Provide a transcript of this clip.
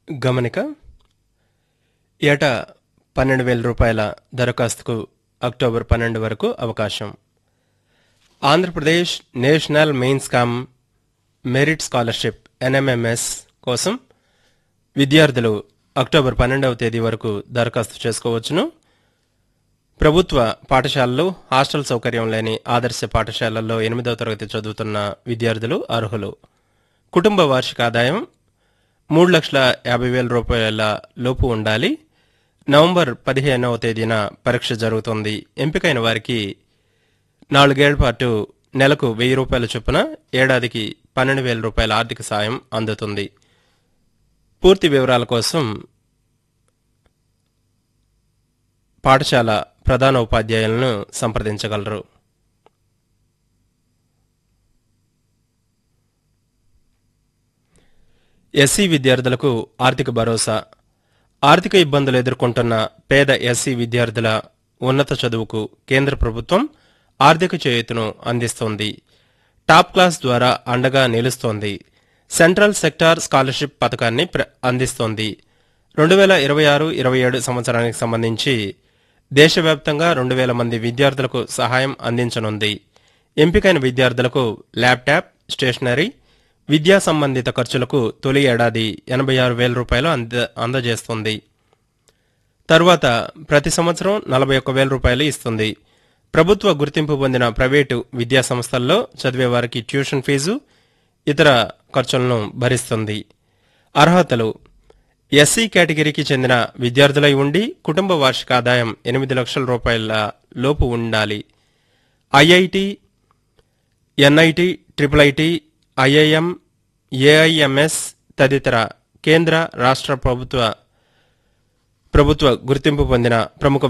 గమనిక ఏటా పన్నెండు వేల రూపాయల దరఖాస్తుకు అక్టోబర్ పన్నెండు వరకు అవకాశం Andhra Pradesh national mains come merit scholarship NMMS కోసం విద్యార్థులు అక్టోబర్ పన్నెండవ తేదీ వరకు దరఖాస్తు చేసుకోవచ్చును ప్రభుత్వ పాఠశాలలు హాస్టల్ సౌకర్యం లేని ఆదర్శ పాఠశాలల్లో ఎనిమిదవ తరగతి చదువుతున్న విద్యార్థులు అర్హులు కుటుంబ వార్షిక ఆదాయం మూడు లక్షల యాభై వేల రూపాయల లోపు ఉండాలి నవంబర్ పదిహేనవ తేదీన పరీక్ష జరుగుతుంది ఎంపికైన వారికి నాలుగేళ్ల పాటు నెలకు వెయ్యి రూపాయల చొప్పున ఏడాదికి పన్నెండు వేల రూపాయల ఆర్థిక సాయం అందుతుంది పూర్తి వివరాల కోసం పాఠశాల ప్రధాన ఉపాధ్యాయులను సంప్రదించగలరు ఎస్సీ విద్యార్థులకు ఆర్థిక భరోసా ఆర్థిక ఇబ్బందులు ఎదుర్కొంటున్న పేద ఎస్సీ విద్యార్థుల ఉన్నత చదువుకు కేంద్ర ప్రభుత్వం ఆర్థిక చేయూతను అందిస్తోంది టాప్ క్లాస్ ద్వారా అండగా నిలుస్తోంది సెంట్రల్ సెక్టార్ స్కాలర్షిప్ పథకాన్ని ప్ర- అందిస్తోంది రెండు వేల ఇరవై ఆరు ఇరవై ఏడు సంవత్సరానికి సంబంధించి దేశవ్యాప్తంగా రెండు వేల మంది విద్యార్థులకు సహాయం అందించనుంది ఎంపికైన విద్యార్థులకు ల్యాప్టాప్ స్టేషనరీ విద్యా సంబంధిత ఖర్చులకు తొలి ఏడాది ఎనభై ఆరు వేల రూపాయలు అంద అందజేస్తుంది తరువాత ప్రతి సంవత్సరం నలభై ఒక్క వేల రూపాయలు ఇస్తుంది ప్రభుత్వ గుర్తింపు పొందిన ప్రైవేటు విద్యా సంస్థల్లో చదివే వారికి ట్యూషన్ ఫీజు ఇతర ఖర్చులను భరిస్తుంది అర్హతలు ఎస్సీ కేటగిరీకి చెందిన విద్యార్థులై ఉండి కుటుంబ వార్షిక ఆదాయం ఎనిమిది లక్షల రూపాయల లోపు ఉండాలి IIT NIT triple IT IIM AIMS తదితర కేంద్ర రాష్ట్ర ప్రభుత్వ ప్రభుత్వ గుర్తింపు పొందిన ప్రముఖ